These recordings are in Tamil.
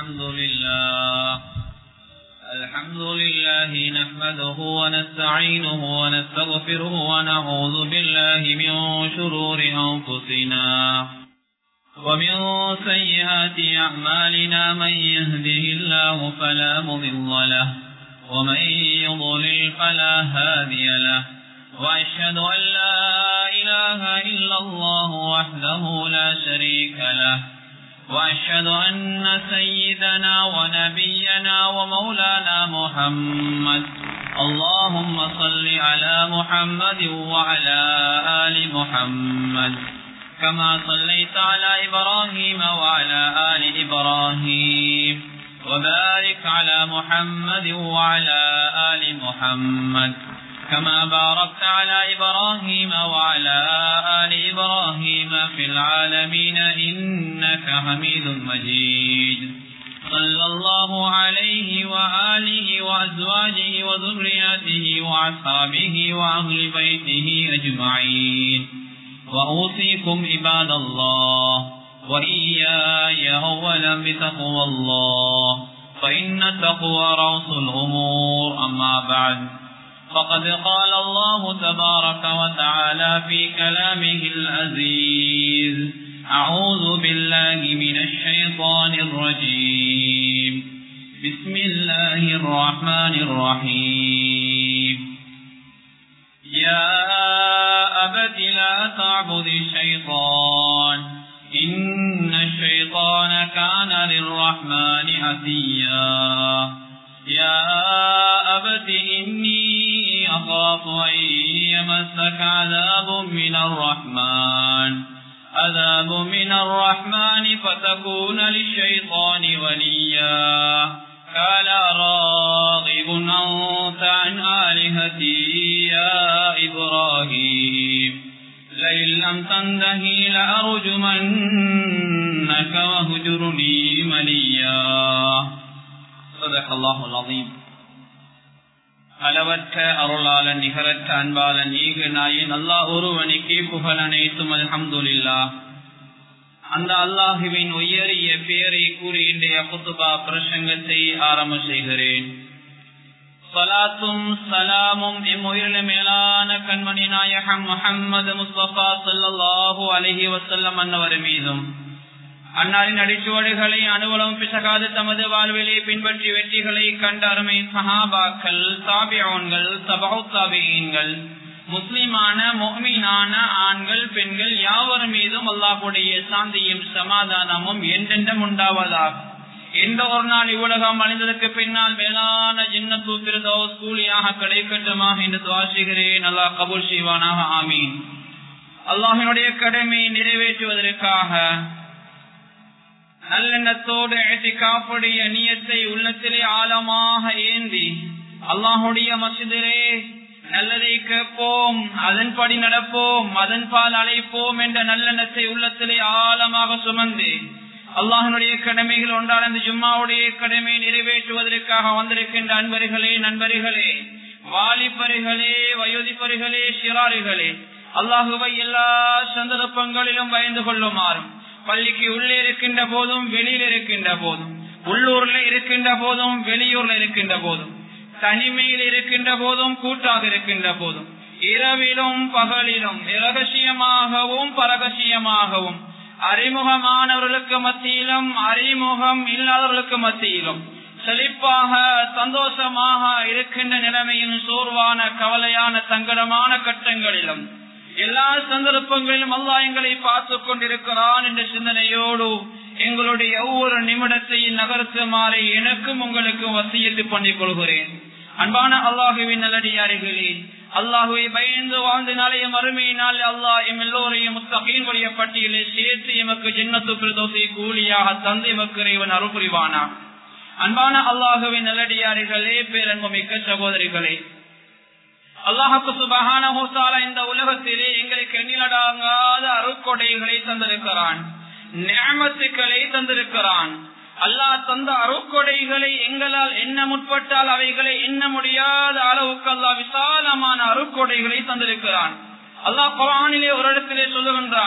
الحمد لله الحمد لله نحمده ونستعينه ونستغفره ونعوذ بالله من شرور أنفسنا ومن سيئات أعمالنا من يهده الله فلا مضل له ومن يضلل فلا هادي له وأشهد أن لا إله إلا الله وحده لا شريك له وأشهد أن سيدنا ونبينا ومولانا محمد اللهم صل على محمد وعلى آل محمد كما صليت على إبراهيم وعلى آل إبراهيم وبارك على محمد وعلى آل محمد كما باركت على إبراهيم وعلى آل إبراهيم في العالمين إنك حميد مجيد صلى الله عليه وآله وأزواجه وذرياته وأصحابه وأهل بيته أجمعين وأوصيكم عباد الله وإياي أولا بتقوى الله فإن التقوى رأس الأمور أما بعد فقد قال الله تبارك وتعالى في كلامه العزيز أعوذ بالله من الشيطان الرجيم بسم الله الرحمن الرحيم يا أبت لا تعبد الشيطان إن الشيطان كان للرحمن عتيا يا أبت إني أخاف أن يمسك عذاب من الرحمن عذاب من الرحمن فتكون للشيطان وليا قال راغب أنت عن آلهتي يا إبراهيم لئن لم تنتهي لأرجمنك واهجرني مليا صدق الله العظيم அளவற்ற அருளாளன் நிகரற்ற அன்பாளன் ஈகு நாயின் அல்லாஹ் ஒருவனுக்கே புகழ் அனைத்தும் அல்ஹம்துலில்லா அந்த அல்லாஹுவின் உயரிய பெயரை கூறி இன்றைய குத்துபா பிரசங்கத்தை ஆரம்ப செய்கிறேன் சலாத்தும் சலாமும் எம்முயிரில மேலான கண்மணி நாயகம் முகம்மது முஸ்தபா சல்லாஹூ அலஹி வசல்லம் அன்னவர் மீதும் அன்னாரின் அடிச்சுவடுகளை அனுவலம் பிசகாது தமது வாழ்விலே பின்பற்றி வெற்றிகளை கண்ட அருமை சஹாபாக்கள் தாபியோன்கள் தபவு தாபியன்கள் முஸ்லிமான மொஹ்மீனான ஆண்கள் பெண்கள் யாவர் மீதும் அல்லாஹுடைய சாந்தியும் சமாதானமும் என்றென்றும் உண்டாவதாக எந்த ஒரு நாள் இவ்வுலகம் அழிந்ததற்கு பின்னால் மேலான ஜின்னத்து திருதோஸ் கூலியாக கிடைக்கட்டுமாக என்று துவாசிகிறேன் அல்லாஹ் கபூல் செய்வானாக ஆமீன் அல்லாஹினுடைய கடமையை நிறைவேற்றுவதற்காக நல்லெண்ணத்தோடு காப்புடைய நீயத்தை உள்ளத்திலே ஆழமாக ஏந்தி அல்லாஹுடைய மசிதிலே நல்லதை கேட்போம் அதன்படி நடப்போம் அதன் பால் அழைப்போம் என்ற நல்லெண்ணத்தை உள்ளத்திலே ஆழமாக சுமந்து அல்லாஹனுடைய கடமைகள் ஒன்றால் அந்த ஜும்மாவுடைய கடமை நிறைவேற்றுவதற்காக வந்திருக்கின்ற அன்பர்களே நண்பர்களே வாலிபர்களே வயோதிபர்களே சிறாறுகளே அல்லாஹுவை எல்லா சந்தர்ப்பங்களிலும் பயந்து கொள்ளுமாறும் பள்ளிக்கு உள்ளே இருக்கின்ற போதும் வெளியில் இருக்கின்ற போதும் உள்ளூர்ல இருக்கின்ற போதும் வெளியூர்ல இருக்கின்ற போதும் தனிமையில் இருக்கின்ற போதும் கூட்டாக இருக்கின்ற போதும் இரவிலும் பகலிலும் இரகசியமாகவும் பரகசியமாகவும் அறிமுகமானவர்களுக்கு மத்தியிலும் அறிமுகம் இல்லாதவர்களுக்கு மத்தியிலும் செழிப்பாக சந்தோஷமாக இருக்கின்ற நிலைமையின் சோர்வான கவலையான சங்கடமான கட்டங்களிலும் எல்லா சந்தர்ப்பங்களிலும் அல்லா எங்களை பார்த்து கொண்டிருக்கிறான் என்ற சிந்தனையோடு எங்களுடைய ஒவ்வொரு நிமிடத்தையும் நகர்த்துமாறு எனக்கும் உங்களுக்கு வசியத்து பண்ணிக் கொள்கிறேன் அன்பான அல்லாஹுவின் நல்லடியார்களே அல்லாஹுவை பயந்து வாழ்ந்த நாளைய மறுமையினால் அல்லாஹ் எம் எல்லோரையும் முத்தகையினுடைய பட்டியலை சேர்த்து எமக்கு ஜின்னத்து பிரதோசை கூலியாக தந்து எமக்கு இறைவன் அருள் புரிவானா அன்பான அல்லாஹுவின் நல்லடியார்களே பேரன்பு மிக்க சகோதரிகளே அல்லாஹுக்கு சுபகான இந்த உலகத்திலே எங்களுக்கு எண்ணிலடாங்காத அருக்கொடைகளை தந்திருக்கிறான் நியமத்துக்களை தந்திருக்கிறான் அல்லாஹ் தந்த அருக்கொடைகளை எங்களால் எண்ண முற்பட்டால் அவைகளை எண்ண முடியாத அளவுக்கு அல்லாஹ் விசாலமான அருக்கொடைகளை தந்திருக்கிறான் அல்லாஹ் குரானிலே ஒரு இடத்திலே சொல்லுகின்றான்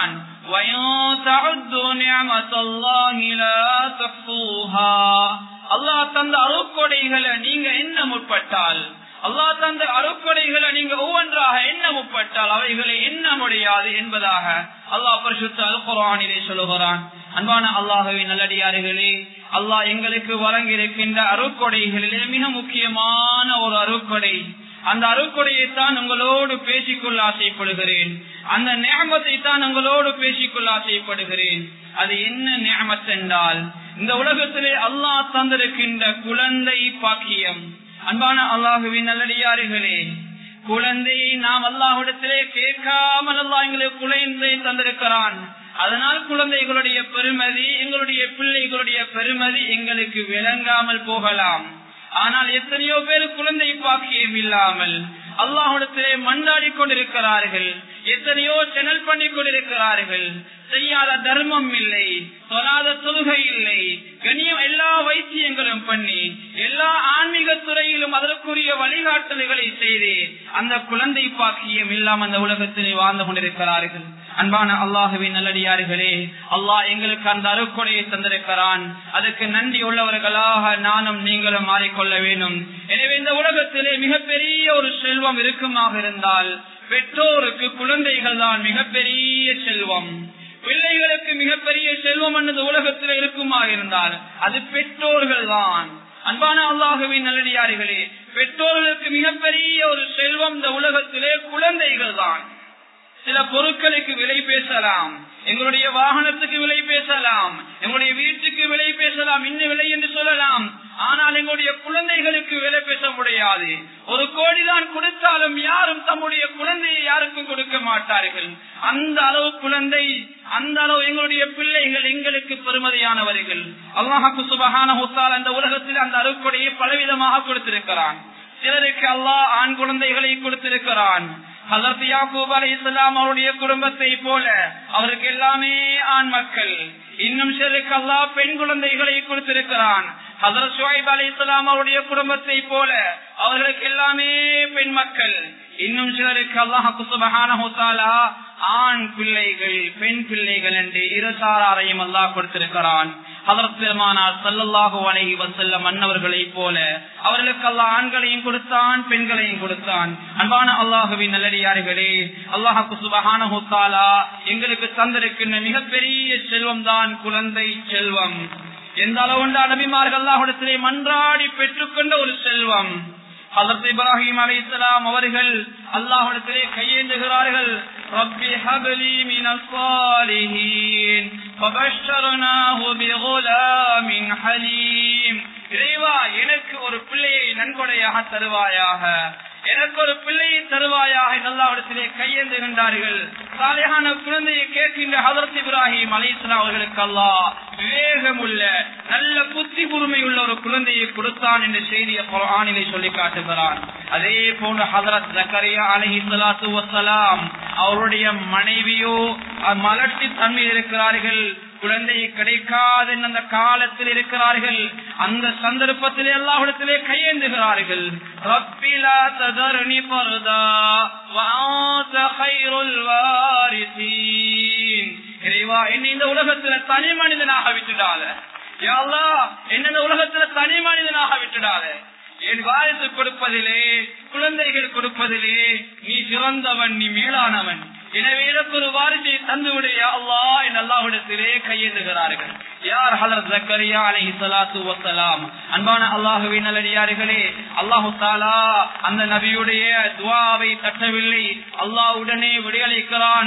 அல்லாஹ் தந்த அருக்கொடைகளை நீங்க என்ன முற்பட்டால் அல்லாஹ் தந்த அருக்கொடைகளை நீங்க ஒவ்வொன்றாக என்ன முற்பட்டால் அவைகளை என்ன முடியாது என்பதாக அல்லாஹ் பரிசுத்த அல் குரானிலே சொல்லுகிறான் அன்பான அல்லாஹுவின் நல்லடியார்களே அல்லாஹ் எங்களுக்கு வழங்கியிருக்கின்ற அருக்கொடைகளிலே மிக முக்கியமான ஒரு அருக்கொடை அந்த அருக்கொடையை தான் உங்களோடு பேசிக்கொள்ள ஆசைப்படுகிறேன் அந்த நியமத்தை தான் உங்களோடு பேசிக்கொள்ள ஆசைப்படுகிறேன் அது என்ன நியமத் என்றால் இந்த உலகத்திலே அல்லாஹ் தந்திருக்கின்ற குழந்தை பாக்கியம் அன்பான அல்லாஹுவின் நல்லடியார்களே குழந்தையை நாம் அல்லாஹிடத்திலே கேட்காமல் அல்லாஹ் எங்களுக்கு குழந்தை தந்திருக்கிறான் அதனால் குழந்தைகளுடைய பெருமதி எங்களுடைய பிள்ளைகளுடைய பெருமதி எங்களுக்கு விளங்காமல் போகலாம் ஆனால் எத்தனையோ பேர் குழந்தை பாக்கியம் இல்லாமல் அல்லாஹிடத்திலே மண்டாடி கொண்டிருக்கிறார்கள் எத்தனையோ செனல் பண்ணி கொண்டிருக்கிறார்கள் செய்யாத தர்மம் இல்லை சொல்லாத தொழுகை இல்லை கண்ணியம் எல்லா வைத்தியங்களும் பண்ணி எல்லா ஆன்மீக துறையிலும் அதற்குரிய வழிகாட்டல்களை செய்து அந்த குழந்தை பாக்கியம் இல்லாமல் அந்த உலகத்தில் வாழ்ந்து கொண்டிருக்கிறார்கள் அன்பான அல்லாஹுவின் நல்லடியார்களே அல்லாஹ் எங்களுக்கு அந்த அருக்கொடையை தந்திருக்கிறான் அதுக்கு நன்றி உள்ளவர்களாக நானும் நீங்களும் மாறிக்கொள்ள வேண்டும் எனவே இந்த உலகத்திலே மிகப்பெரிய ஒரு செல்வம் இருக்குமாக இருந்தால் பெற்றோருக்கு குழந்தைகள் தான் மிகப்பெரிய செல்வம் பிள்ளைகளுக்கு மிகப்பெரிய செல்வம் என்னது உலகத்தில் இருக்குமா இருந்தால் அது பெற்றோர்கள் தான் அன்பான அல்லாஹுவின் நல்லடியார்களே பெற்றோர்களுக்கு மிகப்பெரிய ஒரு செல்வம் இந்த உலகத்திலே குழந்தைகள் தான் சில பொருட்களுக்கு விலை பேசலாம் எங்களுடைய வாகனத்துக்கு விலை பேசலாம் எங்களுடைய வீட்டுக்கு விலை பேசலாம் இன்னும் விலை என்று சொல்லலாம் ஆனால் எங்களுடைய குழந்தைகளுக்கு விலை பேச முடியாது ஒரு கோடி தான் கொடுத்தாலும் யாரும் தம்முடைய குழந்தையை யாருக்கும் கொடுக்க மாட்டார்கள் அந்த அளவு குழந்தை அந்த அளவு எங்களுடைய பிள்ளைகள் எங்களுக்கு பெருமதியானவர்கள் அல்லாஹாக்கு சுபகான ஹுத்தால் அந்த உலகத்தில் அந்த அருக்கொடையை பலவிதமாக கொடுத்திருக்கிறான் சிலருக்கு அல்லாஹ் ஆண் குழந்தைகளை கொடுத்திருக்கிறான் ஹசரத் யாக்கூப் அலி இஸ்லாம் அவருடைய குடும்பத்தை போல அவருக்கு எல்லாமே ஆண் மக்கள் இன்னும் சிலருக்கு அல்லாஹ் பெண் குழந்தைகளை கொடுத்திருக்கிறான் ஹசரத் ஷுவைப் அலி இஸ்லாம் அவருடைய குடும்பத்தை போல அவர்களுக்கு எல்லாமே பெண் மக்கள் இன்னும் சிலருக்கு அல்லாஹு சுபஹான ஆண் பிள்ளைகள் பெண் பிள்ளைகள் என்று இருசாரையும் அல்லாஹ் கொடுத்திருக்கிறான் அதற்குமானார் சல்லல்லாஹு அலைஹி வசல்லம் மன்னவர்களை போல அவர்களுக்கு அல்லா ஆண்களையும் கொடுத்தான் பெண்களையும் கொடுத்தான் அன்பான அல்லாஹுவின் நல்லடியார்களே அல்லாஹுக்கு சுபஹான எங்களுக்கு தந்திருக்கின்ற மிகப்பெரிய செல்வம் தான் குழந்தை செல்வம் எந்த அளவுண்டா நபிமார்கள் அல்லாஹுடத்திலே மன்றாடி பெற்றுக்கொண்ட ஒரு செல்வம் ஹசரத் இப்ராஹிம் அலி இஸ்லாம் அவர்கள் அல்லாஹிடத்திலே கையேந்துகிறார்கள் ரப்பி ஹபலி மினஸ் சாலிஹீன் ஃபபஷர்னாஹு பிகுலாமின் ஹலீம் இறைவா எனக்கு ஒரு பிள்ளையை நன்கொடையாக தருவாயாக எனக்கு ஒரு பிள்ளையை தருவாயாக நல்லாவிடத்திலே கையேந்துகின்றார்கள் சாலையான குழந்தையை கேட்கின்ற ஹதரத் இப்ராஹிம் அலிஸ்லா அவர்களுக்கு அல்லா விவேகம் உள்ள நல்ல புத்தி கூர்மை உள்ள ஒரு குழந்தையை கொடுத்தான் என்ற செய்தியை ஆணிலை சொல்லி காட்டுகிறான் அதே போன்று ஹதரத் ஜக்கரியா அலஹி சலாத்து வசலாம் அவருடைய மனைவியோ மலர்ச்சி தன்மை இருக்கிறார்கள் குழந்தை கிடைக்காத அந்த காலத்தில் இருக்கிறார்கள் அந்த சந்தர்ப்பத்தில் எல்லாவிடத்திலே கையேந்துகிறார்கள் ரப்பிலா ததர்னி பர்தா வாத கைருல் வாரிசீன் இறைவா என்னை இந்த உலகத்துல தனி மனிதனாக விட்டுடாத யாழ்லா என்ன இந்த உலகத்துல தனி மனிதனாக விட்டுடாத என் வாரிசு கொடுப்பதிலே குழந்தைகள் கொடுப்பதிலே நீ சிறந்தவன் நீ மேலானவன் எனவே எனக்கு ஒரு வாரிசை தந்துவிடைய அல்லா என் அல்லாஹிடத்திலே கையேந்துகிறார்கள் யார் ஹலர் ஜக்கரியா அலி சலாத்து வசலாம் அன்பான அல்லாஹுவின் நல்லடியார்களே அல்லாஹு தாலா அந்த நபியுடைய துவாவை தட்டவில்லை அல்லாஹ் உடனே விடையளிக்கிறான்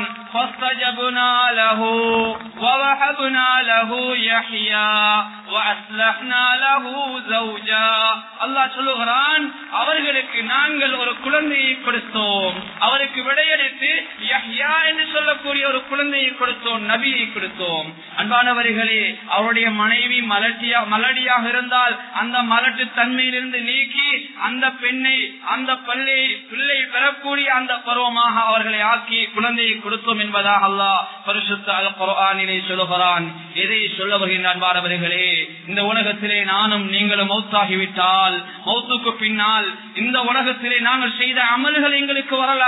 அல்லாஹ் சொல்லுகிறான் அவர்களுக்கு நாங்கள் ஒரு குழந்தையை கொடுத்தோம் அவருக்கு விடையளித்து யஹ்யா என்று சொல்லக்கூடிய ஒரு குழந்தையை கொடுத்தோம் நபியை கொடுத்தோம் அன்பானவர்களே அவருடைய மனைவி மலட்டியா மலடியாக இருந்தால் அந்த மலட்டு தன்மையிலிருந்து நீக்கி அந்த பெண்ணை அந்த பள்ளி பிள்ளை பெறக்கூடிய அந்த பருவமாக அவர்களை ஆக்கி குழந்தையை கொடுத்தோம் என்பதாக அல்லாஹ் பரிசுத்த அல் குரானிலே சொல்லுகிறான் எதை சொல்ல வருகின்ற அன்பானவர்களே இந்த உலகத்திலே நானும் நீங்களும் மௌத்தாகிவிட்டால் மௌத்துக்கு பின்னால் இந்த உலகத்திலே நாங்கள் செய்த அமல்கள் எங்களுக்கு வரலாம்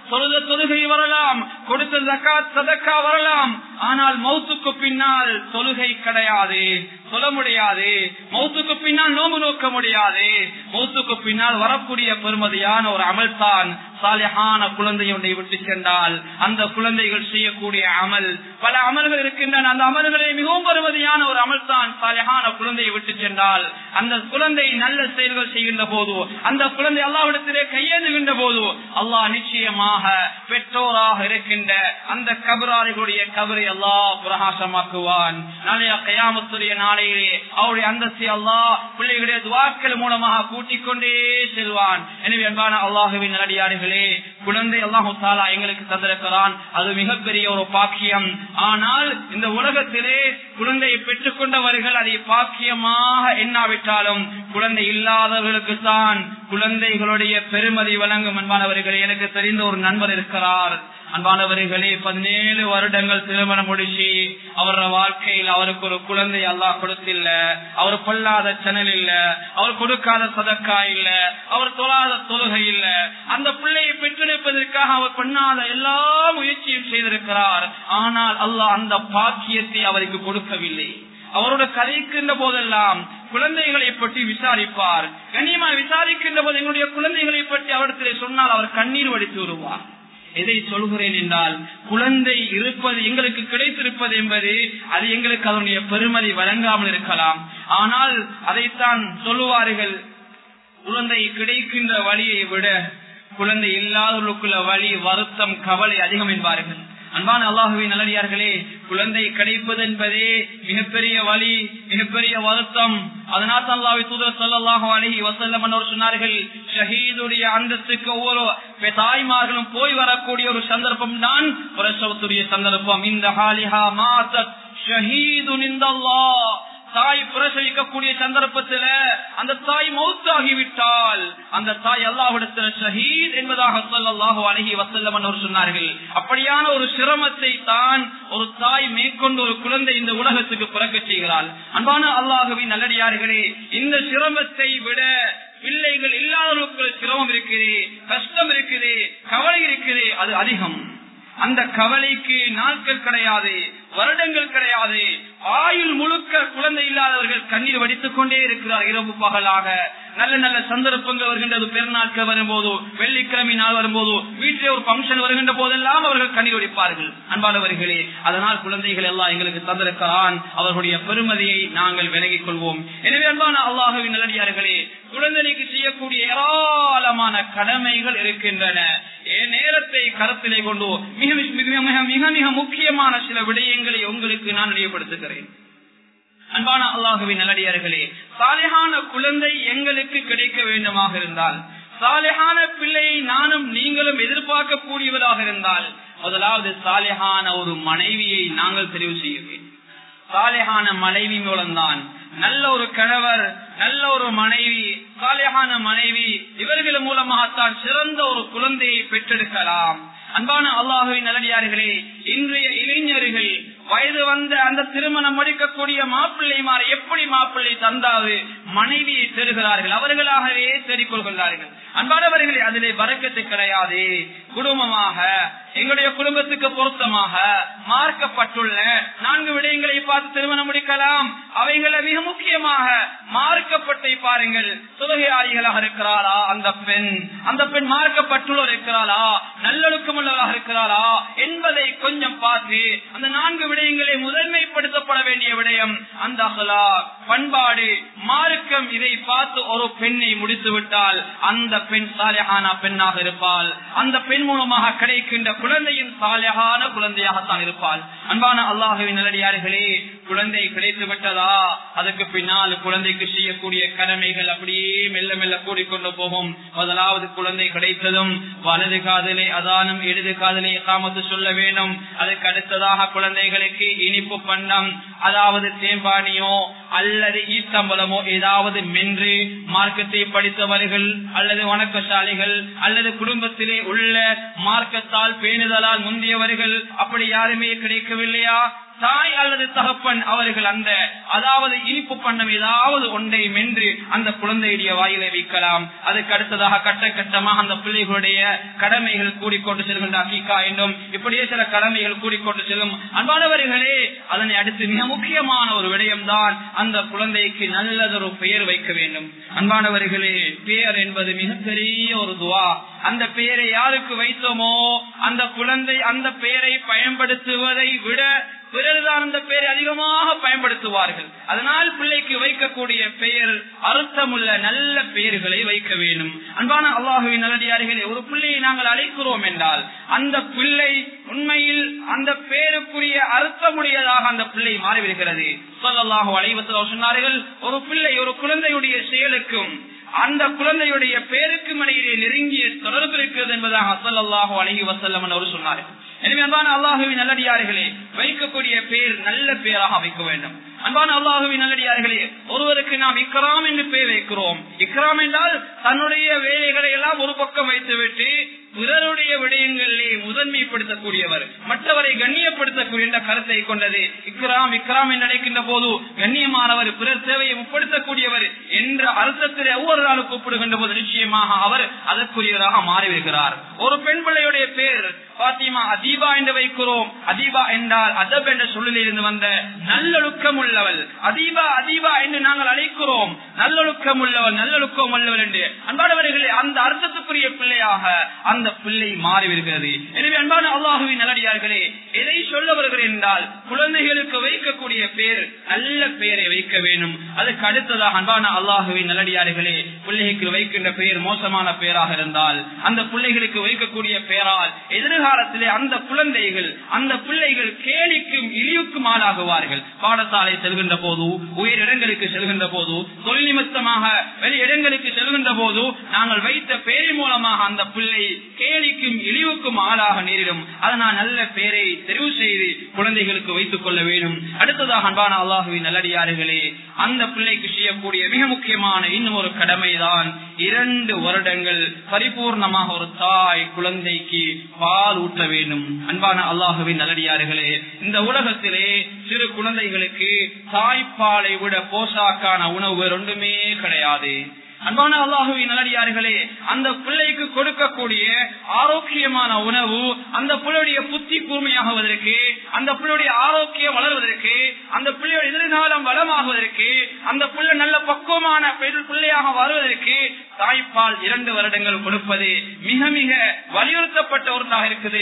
தொழுத தொழுகை வரலாம் கொடுத்த ஜக்காத் சதக்கா வரலாம் ஆனால் மௌத்துக்கு பின்னால் தொழுகை கிடையாது சொல்ல முடியாது மௌத்துக்கு பின்னால் நோம்பு நோக்க முடியாது மௌத்துக்கு பின்னால் வரக்கூடிய பெருமதியான ஒரு அமல் தான் சாலிஹான குழந்தையை விட்டு சென்றால் அந்த குழந்தைகள் செய்யக்கூடிய அமல் பல அமல்கள் இருக்கின்றன அந்த அமல்களை மிகவும் பெருமதியான ஒரு அமல் தான் சாலிஹான குழந்தையை விட்டு சென்றால் அந்த குழந்தை நல்ல செயல்கள் செய்கின்ற போது அந்த குழந்தை அல்லாவிடத்திலே கையேந்துகின்ற போது அல்லாஹ் நிச்சயமாக பெற்றோராக இருக்கின்ற அந்த கபராளிகளுடைய கபரை அல்லாஹ் பிரகாசமாக்குவான் நாளைய கயாமத்துடைய நாளையிலே அவருடைய அந்தஸ்தை அல்லாஹ் பிள்ளைகளுடைய துவாக்கள் மூலமாக கூட்டிக் கொண்டே செல்வான் எனவே அன்பான அல்லாஹுவின் நல்லடியார்களே குழந்தை அல்லாஹு தாலா எங்களுக்கு தந்திருக்கிறான் அது மிகப்பெரிய ஒரு பாக்கியம் ஆனால் இந்த உலகத்திலே குழந்தையை பெற்றுக் கொண்டவர்கள் அதை பாக்கியமாக எண்ணாவிட்டாலும் குழந்தை இல்லாதவர்களுக்கு தான் குழந்தைகளுடைய பெருமதி வழங்கும் அன்பானவர்களே எனக்கு தெரிந்த ஒரு நண்பர் இருக்கிறார் அன்பானவர்களே பதினேழு வருடங்கள் திருமணம் முடிச்சு அவரோட வாழ்க்கையில் அவருக்கு ஒரு குழந்தை அல்லாஹ் கொடுத்தில்ல அவர் கொள்ளாத சனல் இல்ல அவர் கொடுக்காத சதக்கா இல்ல அவர் தொழாத தொழுகை இல்ல அந்த பிள்ளையை பெற்றெடுப்பதற்காக அவர் பண்ணாத எல்லா முயற்சியும் செய்திருக்கிறார் ஆனால் அல்லாஹ் அந்த பாக்கியத்தை அவருக்கு கொடுக்கவில்லை அவரோட கதைக்கின்ற போதெல்லாம் குழந்தைகளை பற்றி விசாரிப்பார் கண்ணியமா விசாரிக்கின்ற போது எங்களுடைய குழந்தைகளை பற்றி அவரிடத்திலே சொன்னால் அவர் கண்ணீர் வடித்து வருவார் எதை சொல்கிறேன் என்றால் குழந்தை இருப்பது எங்களுக்கு கிடைத்திருப்பது என்பது அது எங்களுக்கு அதனுடைய பெருமதி வழங்காமல் இருக்கலாம் ஆனால் அதைத்தான் சொல்லுவார்கள் குழந்தை கிடைக்கின்ற வழியை விட குழந்தை இல்லாதவர்களுக்குள்ள வழி வருத்தம் கவலை அதிகம் என்பார்கள் அன்பான அல்லாஹுவின் நல்லடியார்களே குழந்தை கிடைப்பது என்பதே மிகப்பெரிய வழி மிகப்பெரிய வருத்தம் அதனால் அல்லாஹ் தூதர் சொல்லலாக அழகி வசல்லம் சொன்னார்கள் ஷஹீதுடைய அந்தஸ்துக்கு ஒவ்வொரு தாய்மார்களும் போய் வரக்கூடிய ஒரு சந்தர்ப்பம் தான் பிரசவத்துடைய சந்தர்ப்பம் இந்த ஹாலிஹா மாதத் ஷஹீது நிந்தல்லா தாய் பிரசவிக்கக்கூடிய சந்தர்ப்பத்தில் அந்த தாய் மௌத்தாகிவிட்டால் அந்த தாய் அல்லாஹிடத்தில் ஷஹீத் என்பதாக சொல்லல்லாஹு அழகி வசல்லம் சொன்னார்கள் அப்படியான ஒரு சிரமத்தை தான் ஒரு தாய் மேற்கொண்டு ஒரு குழந்தை இந்த உலகத்துக்கு பிறக்க செய்கிறாள் அன்பான அல்லாஹுவின் நல்லடியார்களே இந்த சிரமத்தை விட பிள்ளைகள் இல்லாதவர்களுக்கு சிரமம் இருக்குது கஷ்டம் இருக்குது கவலை இருக்குது அது அதிகம் அந்த கவலைக்கு நாட்கள் கிடையாது வருடங்கள் கிடையாது ஆயுள் முழுக்க குழந்தை இல்லாதவர்கள் கண்ணீர் வடித்துக் கொண்டே இருக்கிறார் இரவு பகலாக நல்ல நல்ல சந்தர்ப்பங்கள் வருகின்றது பெருநாட்கள் வரும்போது வெள்ளிக்கிழமை நாள் வரும்போது வீட்டிலே ஒரு பங்கன் வருகின்ற போதெல்லாம் அவர்கள் கண்ணீர் வடிப்பார்கள் அன்பானவர்களே அதனால் குழந்தைகள் எல்லாம் எங்களுக்கு தந்திருக்கிறான் அவர்களுடைய பெருமதியை நாங்கள் விலகிக் கொள்வோம் எனவே அன்பான அல்லாஹுவின் நல்லடியார்களே குழந்தைக்கு செய்யக்கூடிய ஏராளமான கடமைகள் இருக்கின்றன நேரத்தை கருத்திலே கொண்டு மிக மிக மிக மிக மிக முக்கியமான சில விடயங்களை உங்களுக்கு நான் நினைவுபடுத்துகிறேன் அன்பான அல்லாஹுவின் நல்லடியார்களே சாலையான குழந்தை எங்களுக்கு கிடைக்க வேண்டுமாக இருந்தால் சாலையான பிள்ளையை நானும் நீங்களும் எதிர்பார்க்க கூடியவராக இருந்தால் முதலாவது சாலையான ஒரு மனைவியை நாங்கள் தெரிவு செய்ய வேண்டும் சாலையான மனைவி மூலம்தான் நல்ல ஒரு கணவர் நல்ல ஒரு மனைவி சாலையான மனைவி இவர்கள் மூலமாகத்தான் சிறந்த ஒரு குழந்தையை பெற்றெடுக்கலாம் அன்பான அல்லாஹுவின் நல்லடியார்களே இன்றைய இளைஞர்கள் வயது வந்த அந்த திருமணம் முடிக்கக்கூடிய மாப்பிள்ளைமார் எப்படி மாப்பிள்ளை தந்தாது மனைவியை பெறுகிறார்கள் அவர்களாகவே தேடிக்கொள்கிறார்கள் அன்பானவர்களே அதிலே வரக்கத்து கிடையாது குடும்பமாக எங்களுடைய குடும்பத்துக்கு பொருத்தமாக மார்க்கப்பட்டுள்ள நான்கு விடயங்களை பார்த்து திருமணம் முடிக்கலாம் அவைகளை மிக முக்கியமாக மார்க்கப்பட்டை பாருங்கள் சுலகையாளிகளாக இருக்கிறாரா அந்த பெண் அந்த பெண் மார்க்கப்பட்டுள்ளவர் இருக்கிறாரா நல்லொழுக்கம் உள்ளவராக இருக்கிறாரா என்பதை கொஞ்சம் பார்த்து அந்த நான்கு விடயங்களை முதன்மைப்படுத்தப்பட வேண்டிய விடயம் அந்த அகலா பண்பாடு மார்க்கம் இதை பார்த்து ஒரு பெண்ணை முடித்து விட்டால் அந்த பெண் சாலையான பெண்ணாக இருப்பாள் அந்த பெண் மூலமாக கிடைக்கின்ற குழந்தையின் சாலையான குழந்தையாகத்தான் இருப்பாள் அன்பான அல்லாஹுவின் நல்லடியார்களே குழந்தை கிடைத்து விட்டதா அதுக்கு பின்னால் குழந்தைக்கு செய்யக்கூடிய கடமைகள் அப்படியே மெல்ல மெல்ல கூடிக்கொண்டு போகும் முதலாவது குழந்தை கிடைத்ததும் வலது காதலை அதானும் இடது காதலை காமத்து சொல்ல வேண்டும் அதுக்கு அடுத்ததாக குழந்தைகளுக்கு இனிப்பு பண்டம் அதாவது தேம்பானியோ அல்லது ஈத்தம்பலமோ ஏதாவது மென்று மார்க்கத்தை படித்தவர்கள் அல்லது வணக்கசாலிகள் அல்லது குடும்பத்திலே உள்ள மார்க்கத்தால் பேணுதலால் முந்தியவர்கள் அப்படி யாருமே கிடைக்கவில்லையா தாய் அல்லது தகப்பன் அவர்கள் அந்த அதாவது இனிப்பு பண்ணம் ஏதாவது ஒன்றை மென்று அந்த குழந்தையுடைய வாயிலை வைக்கலாம் அதுக்கு அடுத்ததாக கட்ட கட்டமாக அந்த பிள்ளைகளுடைய கடமைகள் கூடிக்கொண்டு செல்கின்ற அக்கீக்கா என்றும் இப்படியே சில கடமைகள் கூடிக்கொண்டு செல்லும் அன்பானவர்களே அதனை அடுத்து மிக முக்கியமான ஒரு விடயம்தான் அந்த குழந்தைக்கு நல்லதொரு பெயர் வைக்க வேண்டும் அன்பானவர்களே பெயர் என்பது மிகப்பெரிய ஒரு துவா அந்த பெயரை யாருக்கு வைத்தோமோ அந்த குழந்தை அந்த பெயரை பயன்படுத்துவதை விட பிறர்தான் அந்த பெயரை அதிகமாக பயன்படுத்துவார்கள் அதனால் பிள்ளைக்கு வைக்கக்கூடிய பெயர் அர்த்தமுள்ள நல்ல பெயர்களை வைக்க வேண்டும் அன்பான அல்லாஹுவின் நல்லடியார்களே ஒரு பிள்ளையை நாங்கள் அழைக்கிறோம் என்றால் அந்த பிள்ளை உண்மையில் அந்த பெயருக்குரிய அர்த்தமுடையதாக அந்த பிள்ளை மாறிவிடுகிறது சொல்லல்லாஹு அலைவத்தில் சொன்னார்கள் ஒரு பிள்ளை ஒரு குழந்தையுடைய செயலுக்கும் அந்த குழந்தையுடைய பேருக்கும் இடையிலே நெருங்கிய தொடர்பு இருக்கிறது என்பதாக அசல்லாஹு அலஹி வசல்லம் அவர் சொன்னார்கள் எனவே அன்பான அல்லாஹுவின் நல்லடியார்களே வைக்கக்கூடிய பேர் நல்ல பேராக வைக்க வேண்டும் அன்பான அல்லாஹுவின் நல்லடியார்களே ஒருவருக்கு நாம் இக்ராம் என்று பேர் வைக்கிறோம் இக்ராம் என்றால் தன்னுடைய வேலைகளை எல்லாம் ஒரு பக்கம் வைத்துவிட்டு பிறருடைய விடயங்களிலே முதன்மைப்படுத்தக்கூடியவர் மற்றவரை கண்ணியப்படுத்தக்கூடிய என்ற கருத்தை கொண்டது இக்ராம் இக்ராம் என்று அழைக்கின்ற போது கண்ணியமானவர் பிறர் தேவையை முற்படுத்தக்கூடியவர் என்ற அர்த்தத்தில் ஒவ்வொரு நாளும் கூப்பிடுகின்ற போது நிச்சயமாக அவர் அதற்குரியவராக மாறிவிடுகிறார் ஒரு பெண் பிள்ளையுடைய பேர் பாத்திமா அதீபா என்று வைக்கிறோம் அதீபா என்றால் அதப் என்ற சொல்லில் இருந்து வந்த நல்லொழுக்கம் உள்ளவள் அதீபா அதீபா என்று நாங்கள் அழைக்கிறோம் நல்லொழுக்கம் உள்ளவள் நல்லொழுக்கம் உள்ளவள் என்று அன்பானவர்களே அந்த அர்த்தத்துக்குரிய பிள்ளையாக அந்த பிள்ளை மாறிவிடுகிறது எனவே அன்பான அல்லாஹுவின் நல்லடியார்களே எதை சொல்ல வருகிறேன் என்றால் குழந்தைகளுக்கு வைக்கக்கூடிய பேர் நல்ல பெயரை வைக்க வேண்டும் அதுக்கு அடுத்ததாக அன்பான அல்லாஹுவின் நல்லடியார்களே பிள்ளைகளுக்கு வைக்கின்ற பெயர் மோசமான பெயராக இருந்தால் அந்த பிள்ளைகளுக்கு வைக்கக்கூடிய பெயரால் எதிர்காலத்திலே அந்த குழந்தைகள் அந்த பிள்ளைகள் கேலிக்கும் இழிவுக்கும் ஆளாகுவார்கள் பாடசாலை செல்கின்ற போது உயர் இடங்களுக்கு செல்கின்ற போது தொழில் நிமித்தமாக வெளி இடங்களுக்கு செல்கின்ற போது நாங்கள் வைத்த பெயர் மூலமாக அந்த பிள்ளை கேலிக்கும் இழிவுக்கும் ஆளாக நேரிடும் அதனால் நல்ல பெயரை தெரிவு செய்து குழந்தைகளுக்கு வைத்துக் கொள்ள வேண்டும் அடுத்ததாக அன்பான அல்லாஹுவின் நல்லடியார்களே அந்த பிள்ளைக்கு செய்யக்கூடிய மிக முக்கியமான இன்னும் ஒரு கடமைதான் இரண்டு வருடங்கள் பரிபூர்ணமாக ஒரு தாய் குழந்தைக்கு பால் ஊட்ட வேண்டும் அன்பான அல்லாஹுவின் நல்லடியார்களே இந்த உலகத்திலே சிறு குழந்தைகளுக்கு தாய்ப்பாலை விட போசாக்கான உணவு வேறொன்றுமே கிடையாது அன்பான அல்லாஹுவின் நல்லடியார்களே அந்த பிள்ளைக்கு கொடுக்கக்கூடிய ஆரோக்கியமான உணவு அந்த பிள்ளையுடைய புத்தி கூர்மையாகுவதற்கு அந்த பிள்ளையுடைய ஆரோக்கியம் வளர்வதற்கு அந்த பிள்ளையோட எதிர்காலம் வளமாகுவதற்கு அந்த பிள்ளை நல்ல பக்குவமான பிள்ளையாக வருவதற்கு தாய்ப்பால் இரண்டு வருடங்கள் கொடுப்பது மிக மிக வலியுறுத்தப்பட்ட ஒன்றாக இருக்குது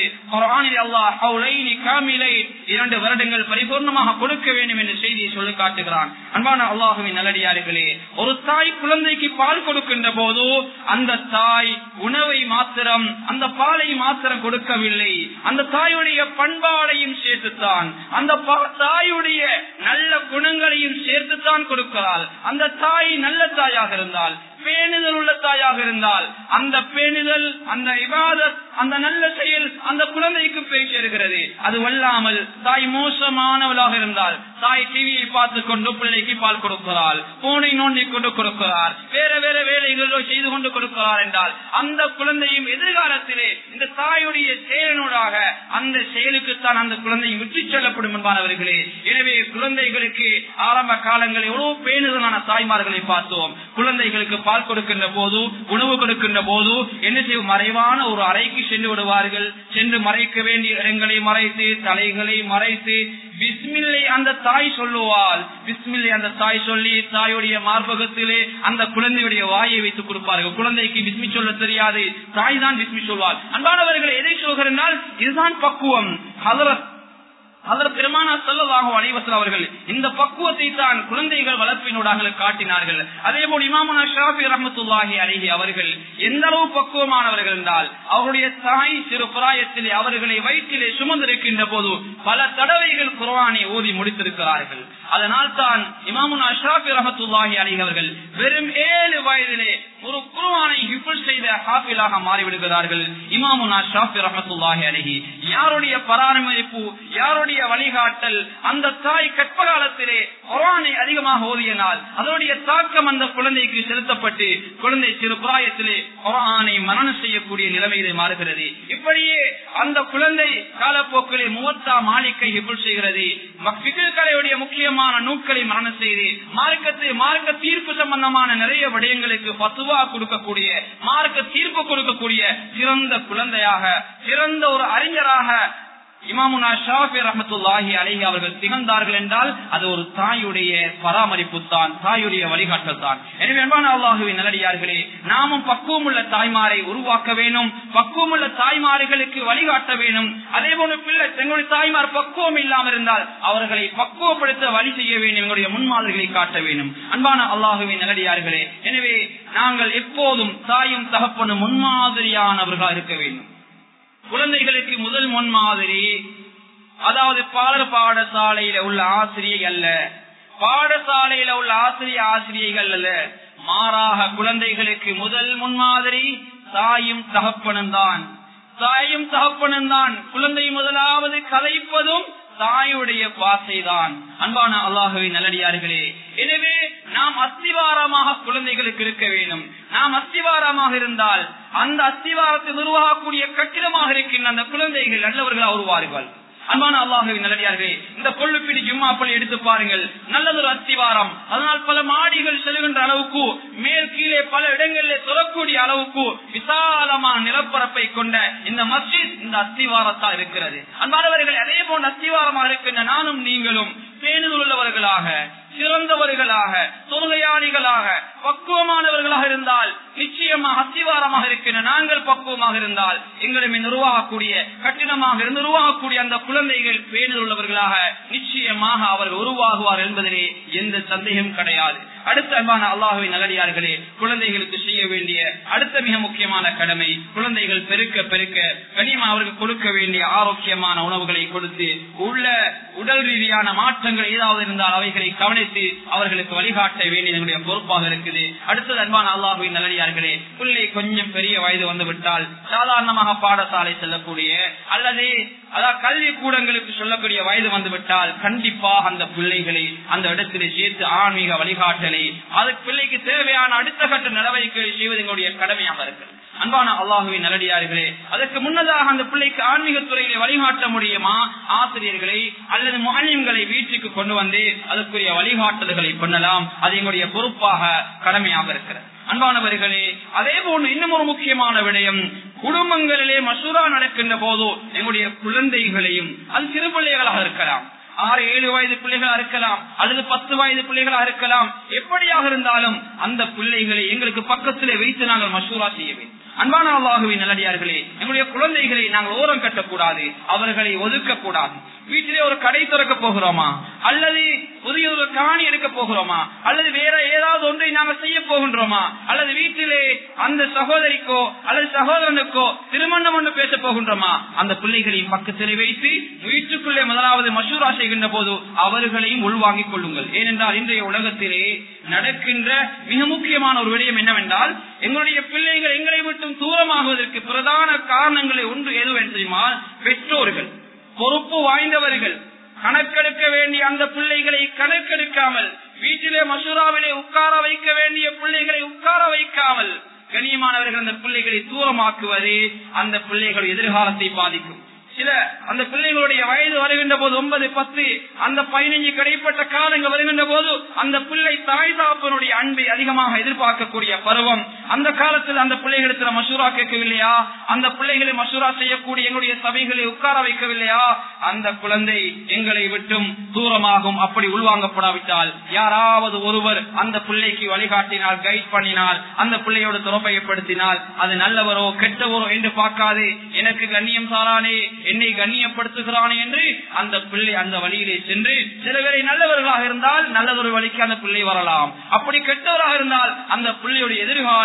இரண்டு வருடங்கள் பரிபூர்ணமாக கொடுக்க வேண்டும் என்ற செய்தியை சொல்லி காட்டுகிறான் அன்பான அல்லாஹுவின் நல்லடியார்களே ஒரு தாய் குழந்தைக்கு பால் கொடுக்கின்ற போது அந்த தாய் உணவை மாத்திரம் அந்த பாலை மாத்திரம் கொடுக்கவில்லை அந்த தாயுடைய பண்பாடையும் சேர்த்துத்தான் அந்த தாயுடைய நல்ல குணங்களையும் சேர்த்துத்தான் கொடுக்கிறாள் அந்த தாய் நல்ல தாயாக இருந்தால் பேணுதல் உள்ள தாயாக இருந்தால் அந்த பேணுதல் அந்த இபாதத் அந்த நல்ல செயல் அந்த குழந்தைக்கு போய் சேர்கிறது அது வல்லாமல் தாய் மோசமானவளாக இருந்தால் தாய் டிவியை பார்த்து கொண்டு பிள்ளைக்கு பால் கொடுக்கிறாள் போனை நோண்டி கொண்டு கொடுக்கிறார் வேற வேற வேலைகளோ செய்து கொண்டு கொடுக்கிறார் என்றால் அந்த குழந்தையும் எதிர்காலத்திலே இந்த தாயுடைய செயலினூடாக அந்த செயலுக்குத்தான் அந்த குழந்தையும் விட்டு செல்லப்படும் என்பானவர்களே எனவே குழந்தைகளுக்கு ஆரம்ப காலங்களில் எவ்வளவு பேணுதலான தாய்மார்களை பார்த்தோம் குழந்தைகளுக்கு பால் கொடுக்கின்ற போது உணவு கொடுக்கின்ற போது என்ன செய்யும் மறைவான ஒரு அறைக்கு சென்று விடுவார்கள் சென்று மறைக்க வேண்டிய இடங்களை மறைத்து தலைகளை மறைத்து பிஸ்மில்லை அந்த தாய் சொல்லுவாள் பிஸ்மில்லை அந்த தாய் சொல்லி தாயுடைய மார்பகத்திலே அந்த குழந்தையுடைய வாயை வைத்து கொடுப்பார்கள் குழந்தைக்கு பிஸ்மி சொல்ல தெரியாது தாய் தான் பிஸ்மி சொல்வாள் அன்பானவர்களை எதை சொல்கிறால் இதுதான் பக்குவம் ஹலரத் அதற்கு பெருமானா சொல்லலாக அனைவசல் அவர்கள் இந்த பக்குவத்தை தான் குழந்தைகள் வளர்ப்பினூடாக காட்டினார்கள் அதே போல் இமாமனா ஷாபி ரஹமத்துல்லாஹி அழகி அவர்கள் எந்த அளவு பக்குவமானவர்கள் என்றால் அவருடைய தாய் சிறு பிராயத்திலே அவர்களை வயிற்றிலே சுமந்திருக்கின்ற போது பல தடவைகள் குரானை ஓதி முடித்திருக்கிறார்கள் அதனால் தான் இமாமுனா ஷாபி ரஹமத்துல்லாஹி அழகி அவர்கள் வெறும் ஏழு வயதிலே ஒரு குருவானை ஹிஃபுல் செய்த ஹாஃபிலாக மாறிவிடுகிறார்கள் இமாமுனா ஷாஃபி ரஹமத்துல்லாஹி அலஹி யாருடைய பராமரிப்பு யாருடைய வழிகாட்டல் அந்த தாய் கற்ப காலத்திலே குரானை அதிகமாக ஓதியனால் அதனுடைய தாக்கம் அந்த குழந்தைக்கு செலுத்தப்பட்டு குழந்தை சிறு பிராயத்திலே குரானை மரணம் செய்யக்கூடிய நிலைமையிலே மாறுகிறது இப்படியே அந்த குழந்தை காலப்போக்கிலே மூவத்தா மாளிகை ஹிபுல் செய்கிறது கலையுடைய முக்கியமான நூக்களை மரணம் செய்து மார்க்கத்தை மார்க்க தீர்ப்பு சம்பந்தமான நிறைய விடயங்களுக்கு பத்துவா கொடுக்கக்கூடிய மார்க்க தீர்ப்பு கொடுக்கக்கூடிய சிறந்த குழந்தையாக சிறந்த ஒரு அறிஞராக இமாமுனா ஷாஃபி ரஹமத்துல்லாஹி அலஹி அவர்கள் திகழ்ந்தார்கள் என்றால் அது ஒரு தாயுடைய பராமரிப்பு தான் தாயுடைய வழிகாட்டல் தான் எனவே அன்பான அல்லாஹுவின் நல்லடியார்களே நாமும் பக்குவம் உள்ள தாய்மாரை உருவாக்க வேணும் பக்குவம் உள்ள தாய்மார்களுக்கு வழிகாட்ட வேணும் அதே போல பிள்ளை எங்களுடைய தாய்மார் பக்குவம் இல்லாமல் இருந்தால் அவர்களை பக்குவப்படுத்த வழி செய்ய வேண்டும் எங்களுடைய முன்மாதிரிகளை காட்ட வேண்டும் அன்பான அல்லாஹுவின் நல்லடியார்களே எனவே நாங்கள் எப்போதும் தாயும் தகப்பனும் முன்மாதிரியானவர்களாக இருக்க வேண்டும் குழந்தைகளுக்கு முதல் முன்மாதிரி அதாவது பாடல் பாடசாலையில உள்ள ஆசிரியை அல்ல பாடசாலையில உள்ள ஆசிரிய ஆசிரியைகள் அல்ல மாறாக குழந்தைகளுக்கு முதல் முன்மாதிரி தாயும் தகப்பனும் தான் தாயும் தகப்பனும் தான் குழந்தை முதலாவது கதைப்பதும் தாயுடைய பாசைதான் அன்பான அல்லாஹுவின் நல்லடியார்களே எனவே நாம் அஸ்திவாரமாக குழந்தைகளுக்கு இருக்க வேண்டும் நாம் அஸ்திவாரமாக இருந்தால் அந்த அஸ்திவாரத்தை உருவாகக்கூடிய கட்டிடமாக இருக்கின்ற அந்த குழந்தைகள் நல்லவர்களாக உருவார்கள் அன்பான அல்லாஹுவின் நல்லடியார்களே இந்த கொள்ளுப்பிடி ஜும்மாப்பள்ளி எடுத்து பாருங்கள் நல்லதொரு அஸ்திவாரம் அதனால் பல மாடிகள் செல்கின்ற அளவுக்கு மேல் கீழே பல இடங்களில் சொல்லக்கூடிய அளவுக்கு விசாலமான நிலப்பரப்பை கொண்ட இந்த மஸ்ஜித் இந்த அஸ்திவாரத்தா இருக்கிறது அன்பானவர்கள் அதே போன்ற அஸ்திவாரமாக இருக்கின்ற நானும் நீங்களும் பேணுதல் உள்ளவர்களாக சிறந்தவர்களாக தொழுகையாளிகளாக பக்குவமானவர்களாக இருந்தால் நிச்சயமாக அத்திவாரமாக இருக்கின்ற நாங்கள் பக்குவமாக இருந்தால் எங்களுமே உருவாகக்கூடிய கட்டிடமாக இருந்து உருவாகக்கூடிய அந்த குழந்தைகள் பேணுதல் உள்ளவர்களாக நிச்சயமாக அவர்கள் உருவாகுவார் என்பதிலே எந்த சந்தேகம் கிடையாது அடுத்த அன்பான அல்லாஹுவின் நல்லடியார்களே குழந்தைகளுக்கு செய்ய வேண்டிய அடுத்த மிக முக்கியமான கடமை குழந்தைகள் பெருக்க பெருக்க கனிமா அவருக்கு கொடுக்க வேண்டிய ஆரோக்கியமான உணவுகளை கொடுத்து உள்ள உடல் ரீதியான மாற்றங்கள் ஏதாவது இருந்தால் அவைகளை கவனித்து அவர்களுக்கு வழிகாட்ட வேண்டிய பொறுப்பாக இருக்குது அடுத்தது அன்பான அல்லாஹுவின் நல்லடியார்களே பிள்ளை கொஞ்சம் பெரிய வயது வந்து விட்டால் சாதாரணமாக பாடசாலை செல்லக்கூடிய அல்லது அதாவது கல்வி கூடங்களுக்கு சொல்லக்கூடிய வயது வந்து விட்டால் கண்டிப்பாக அந்த பிள்ளைகளை அந்த இடத்திலே சேர்த்து ஆன்மீக வழிகாட்டலை அது பிள்ளைக்கு தேவையான அடுத்த கட்ட நடவடிக்கை செய்வது எங்களுடைய கடமையாக இருக்கிறது அன்பான அல்லாஹுவின் நல்லடியார்களே அதற்கு முன்னதாக அந்த பிள்ளைக்கு ஆன்மீக துறையிலே வழிகாட்ட முடியுமா ஆசிரியர்களை அல்லது மானியங்களை வீட்டுக்கு கொண்டு வந்து அதற்குரிய வழிகாட்டல்களை பண்ணலாம் அது எங்களுடைய பொறுப்பாக கடமையாக இருக்கிறது அன்பானவர்களே அதே போன்று இன்னும் ஒரு முக்கியமான விடயம் குடும்பங்களிலே மசூரா நடக்கின்ற போதோ எங்களுடைய குழந்தைகளையும் அது சிறு பிள்ளைகளாக இருக்கலாம் ஆறு ஏழு வயது பிள்ளைகளா இருக்கலாம் அல்லது பத்து வயது பிள்ளைகளா இருக்கலாம் எப்படியாக இருந்தாலும் அந்த பிள்ளைகளை எங்களுக்கு பக்கத்திலே வைத்து நாங்கள் மசூரா செய்ய வேண்டும் அன்பான அல்லாஹுவின் நல்லடியார்களே எங்களுடைய குழந்தைகளை நாங்கள் ஓரம் கட்டக்கூடாது அவர்களை ஒதுக்க கூடாது வீட்டிலே ஒரு கடை திறக்க போகிறோமா அல்லது புதிய ஒரு காணி எடுக்க போகிறோமா அல்லது வேற ஏதாவது ஒன்றை நாங்கள் செய்ய போகின்றோமா அல்லது வீட்டிலே அந்த சகோதரிக்கோ அல்லது சகோதரனுக்கோ திருமணம் ஒன்று பேச போகின்றோமா அந்த பிள்ளைகளையும் பக்கத்தில் வைத்து வீட்டுக்குள்ளே முதலாவது மசூரா செய்கின்ற போது அவர்களையும் உள்வாங்கிக் கொள்ளுங்கள் ஏனென்றால் இன்றைய உலகத்திலே நடக்கின்ற மிக முக்கியமான ஒரு விடயம் என்னவென்றால் எங்களுடைய பிள்ளைகள் எங்களை விட்டும் தூரமாகுவதற்கு பிரதான காரணங்களை ஒன்று எதுவென்று தெரியுமா பெற்றோர்கள் பொறுப்பு வாய்ந்தவர்கள் கணக்கெடுக்க வேண்டிய அந்த பிள்ளைகளை கணக்கெடுக்காமல் வீட்டிலே மசூராவிலே உட்கார வைக்க வேண்டிய பிள்ளைகளை உட்கார வைக்காமல் கண்ணியமானவர்கள் அந்த பிள்ளைகளை தூரமாக்குவது அந்த பிள்ளைகள் எதிர்காலத்தை பாதிக்கும் சில அந்த பிள்ளைகளுடைய வயது வருகின்ற போது ஒன்பது பத்து அந்த பதினைஞ்சு கிடைப்பட்ட காலங்கள் வருகின்ற போது அந்த பிள்ளை தாய் தாப்பனுடைய அன்பை அதிகமாக எதிர்பார்க்கக்கூடிய பருவம் அந்த காலத்தில் அந்த பிள்ளைகளுக்கு மசூரா கேட்கவில்லையா அந்த பிள்ளைகளை மசூரா செய்யக்கூடிய எங்களுடைய சபைகளை உட்கார வைக்கவில்லையா அந்த குழந்தை எங்களை விட்டும் தூரமாகும் அப்படி உள்வாங்கப்படாவிட்டால் யாராவது ஒருவர் அந்த பிள்ளைக்கு வழிகாட்டினால் கைட் பண்ணினால் அந்த பிள்ளையோடு துறப்பையப்படுத்தினால் அது நல்லவரோ கெட்டவரோ என்று பார்க்காது எனக்கு கண்ணியம் சாரானே என்னை கண்ணியப்படுத்துகிறானே என்று அந்த பிள்ளை அந்த வழியிலே சென்று சில பேரை நல்லவர்களாக இருந்தால் நல்லதொரு வழிக்கு அந்த பிள்ளை வரலாம் அப்படி கெட்டவராக இருந்தால் அந்த பிள்ளையுடைய எதிர்காலம்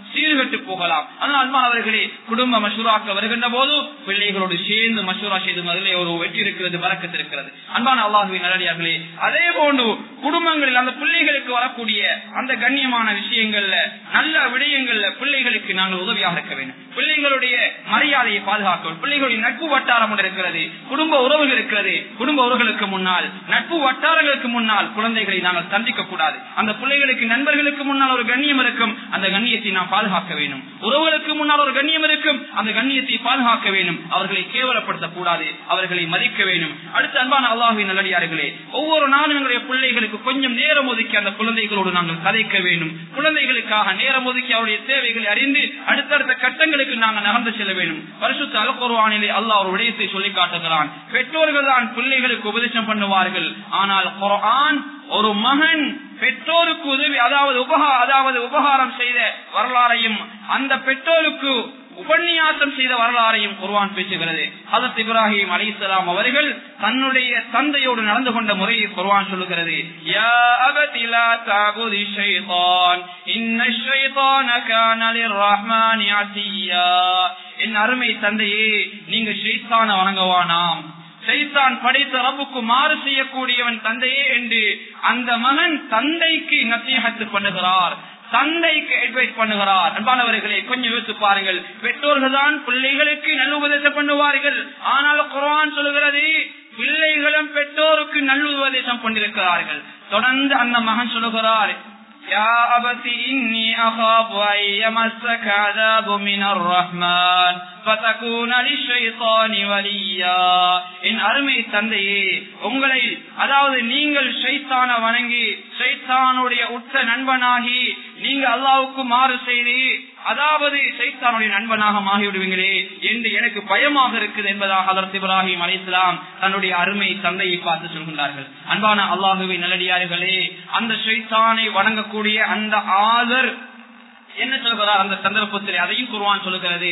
சீர்கட்டு போகலாம் அதனால் அன்பானவர்களே குடும்ப மசூராக்க வருகின்ற போது பிள்ளைகளோடு சேர்ந்து மசூரா செய்து அதிலே ஒரு வெற்றி இருக்கிறது பறக்கத்து இருக்கிறது அன்பான அல்லாஹுவின் நல்லடியார்களே அதே போன்று குடும்பங்களில் அந்த பிள்ளைகளுக்கு வரக்கூடிய அந்த கண்ணியமான விஷயங்கள்ல நல்ல விடயங்கள்ல பிள்ளைகளுக்கு நாங்கள் உதவியாக இருக்க வேண்டும் பிள்ளைகளுடைய மரியாதையை பாதுகாக்க பிள்ளைகளுடைய நட்பு வட்டாரம் ஒன்று இருக்கிறது குடும்ப உறவுகள் இருக்கிறது குடும்ப உறவுகளுக்கு முன்னால் நட்பு வட்டாரங்களுக்கு முன்னால் குழந்தைகளை நாங்கள் சந்திக்க கூடாது அந்த பிள்ளைகளுக்கு நண்பர்களுக்கு முன்னால் ஒரு கண்ணியம் இருக்கும் அந்த கண்ணியத்தை நாம் பாதுகாக்க வேண்டும் உறவுகளுக்கு முன்னால் ஒரு கண்ணியம் இருக்கும் அந்த கண்ணியத்தை பாதுகாக்க வேண்டும் அவர்களை கேவலப்படுத்தக் கூடாது அவர்களை மதிக்க வேண்டும் அடுத்த அன்பான அல்லாஹுவின் நல்லடியார்களே ஒவ்வொரு நாளும் எங்களுடைய பிள்ளைகளுக்கு கொஞ்சம் நேரம் ஒதுக்கி அந்த குழந்தைகளோடு நாங்கள் கதைக்க வேண்டும் குழந்தைகளுக்காக நேரம் ஒதுக்கி அவருடைய தேவைகளை அறிந்து அடுத்தடுத்த கட்டங்களுக்கு நாங்கள் நகர்ந்து செல்ல வேண்டும் பரிசுத்த அலக்குருவானிலே அல்லாஹ் ஒரு விடயத்தை சொல்லி காட்டுகிறான் பெற்றோர்கள் தான் பிள்ளைகளுக்கு உபதேசம் பண்ணுவார்கள் ஆனால் குர்ஆன் ஒரு மகன் பெற்றோருக்கு உதவி அதாவது உபகா அதாவது உபகாரம் செய்த வரலாறையும் அந்த பெற்றோருக்கு உபன்யாசம் செய்த வரலாறையும் குர்வான் பேசுகிறது ஹசத் இப்ராஹிம் அலிசலாம் அவர்கள் தன்னுடைய தந்தையோடு நடந்து கொண்ட முறையை குர்வான் சொல்லுகிறது யா அபதி லா தஅபுதி ஷைத்தான் இன்ன ஷைத்தான கான லிர்ரஹ்மானி அசியா என் அருமை தந்தையே நீங்க ஷைத்தான வணங்கவானாம் சைத்தான் படைத்த ரப்புக்கு மாறு செய்யக்கூடியவன் தந்தையே என்று அந்த மகன் தந்தைக்கு நசீகத்து பண்ணுகிறார் தந்தைக்கு அட்வைஸ் பண்ணுகிறார் அன்பானவர்களே கொஞ்சம் யோசித்து பாருங்கள் பெற்றோர்கள் தான் பிள்ளைகளுக்கு நல்ல உபதேசம் பண்ணுவார்கள் ஆனால் குரான் சொல்லுகிறது பிள்ளைகளும் பெற்றோருக்கு நல்ல உபதேசம் கொண்டிருக்கிறார்கள் தொடர்ந்து அந்த மகன் சொல்லுகிறார் يا أبت إني أخاف أن يمسك عذاب من الرحمن فتكون للشيطان وليا என் அருமை தந்தையே உங்களை அதாவது நீங்கள் ஷைத்தான வணங்கி ஷைத்தானுடைய உற்ற நண்பனாகி நீங்க அல்லாவுக்கு மாறு செய்து அதாவது சைத்தானுடைய நண்பனாக மாறிவிடுவீங்களே என்று எனக்கு பயமாக இருக்குது என்பதாக அதற்கு இப்ராஹிம் அலிஸ்லாம் தன்னுடைய அருமை தந்தையை பார்த்து சொல்கின்றார்கள் அன்பான அல்லாஹுவை நல்லடியார்களே அந்த சைத்தானை வணங்கக்கூடிய அந்த ஆதர் என்ன சொல்கிறார் அந்த சந்தர்ப்பத்தில் அதையும் குருவான் சொல்லுகிறது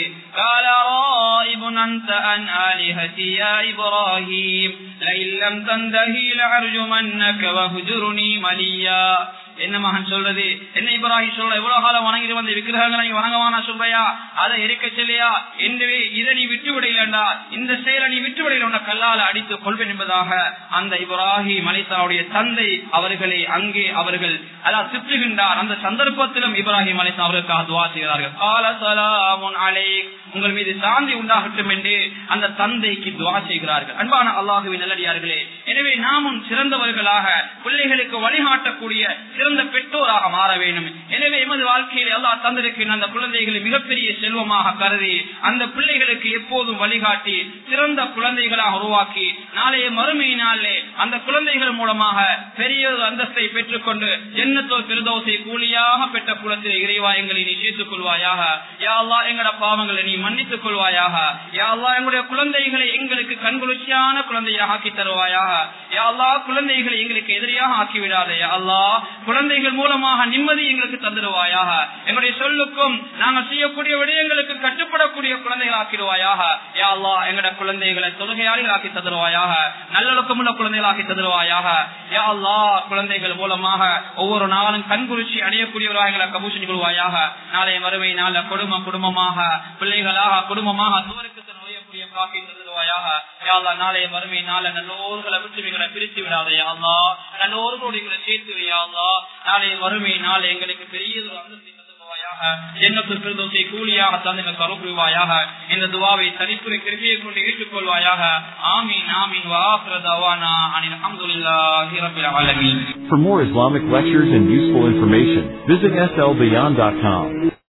என்ன மகன் சொல்றது என்ன இப்ராஹிம் சொல்ற எவ்வளவு காலம் வணங்கிட்டு வந்த விக்கிரகங்களை வணங்கவானா சொல்றையா அதை எரிக்க சொல்லையா எனவே இதை நீ விட்டு விடையிலண்டா இந்த செயலை நீ விட்டு விடையில கல்லால அடித்து கொள்வேன் என்பதாக அந்த இப்ராஹிம் அலிசாவுடைய தந்தை அவர்களை அங்கே அவர்கள் அதாவது திட்டுகின்றார் அந்த சந்தர்ப்பத்திலும் இப்ராஹிம் அலிசா அவர்களுக்காக துவா செய்கிறார்கள் கால சலாமுன் அலைக் உங்கள் மீது சாந்தி உண்டாகட்டும் என்று அந்த தந்தைக்கு துவா செய்கிறார்கள் அன்பான அல்லாஹுவின் நல்லடியார்களே எனவே நாமும் சிறந்தவர்களாக பிள்ளைகளுக்கு வழிகாட்டக்கூடிய சிறந்த பெற்றோராக மாற வேண்டும் எனவே எமது வாழ்க்கையில் எல்லா தந்திருக்கின்ற அந்த குழந்தைகளை மிகப்பெரிய செல்வமாக கருதி அந்த பிள்ளைகளுக்கு எப்போதும் வழிகாட்டி சிறந்த குழந்தைகளாக உருவாக்கி நாளைய மறுமையினாலே அந்த குழந்தைகள் மூலமாக பெரிய ஒரு அந்தஸ்தை பெற்றுக்கொண்டு எண்ணத்தோ பெருதோசை கூலியாக பெற்ற குலத்தில் இறைவா எங்களை நீ சேர்த்துக் கொள்வாயாக யாழ்லா எங்கட பாவங்களை நீ மன்னித்துக் கொள்வாயாக யாழ்லா எங்களுடைய குழந்தைகளை எங்களுக்கு கண்குளிர்ச்சியான குழந்தையாக ஆக்கி தருவாயாக யாழ்லா குழந்தைகளை எங்களுக்கு எதிரியாக ஆக்கிவிடாதே அல்லா குழந்தைகள் மூலமாக நிம்மதி எங்களுக்கு தந்துடுவாயாக எங்களுடைய சொல்லுக்கும் நாங்கள் செய்யக்கூடிய விடயங்களுக்கு கட்டுப்படக்கூடிய குழந்தைகள் ஆக்கிடுவாயாக யா அல்லா எங்கட குழந்தைகளை தொழுகையாளிகள் ஆக்கி தந்துடுவாயாக நல்லொழுக்கமுள்ள குழந்தைகள் ஆக்கி தந்துடுவாயாக யா அல்லா குழந்தைகள் மூலமாக ஒவ்வொரு நாளும் கண்குறிச்சி அடையக்கூடியவராக எங்களை கபூஷன் கொள்வாயாக நாளைய மறுமை நாள குடும்பம் குடும்பமாக பிள்ளைகளாக குடும்பமாக தூருக்கு நோயக்கூடிய காக்கி தந்துடுவாயாக யாழ்லா நாளைய மறுமை நாள நல்லோர்களை விட்டு எங்களை பிரித்து விடாதே அல்லா நல்லோர்களோடு எங்களை சேர்த்து வையாதா நாளைய மறுமை நாள் எங்களுக்கு பெரிய ஒரு அந்தத்தை ஜன்னத்து கூலியாக தந்து கருப்புவாயாக இந்த துவாவை தனிப்புரை கிருமியை கொண்டு ஏற்றுக்கொள்வாயாக ஆமீன் ஆமீன் வாஹ்ரதாவானா அனில் அஹமதுல்லாஹி ரபில் ஆலமீன் For more Islamic lectures and useful information, visit slbeyond.com.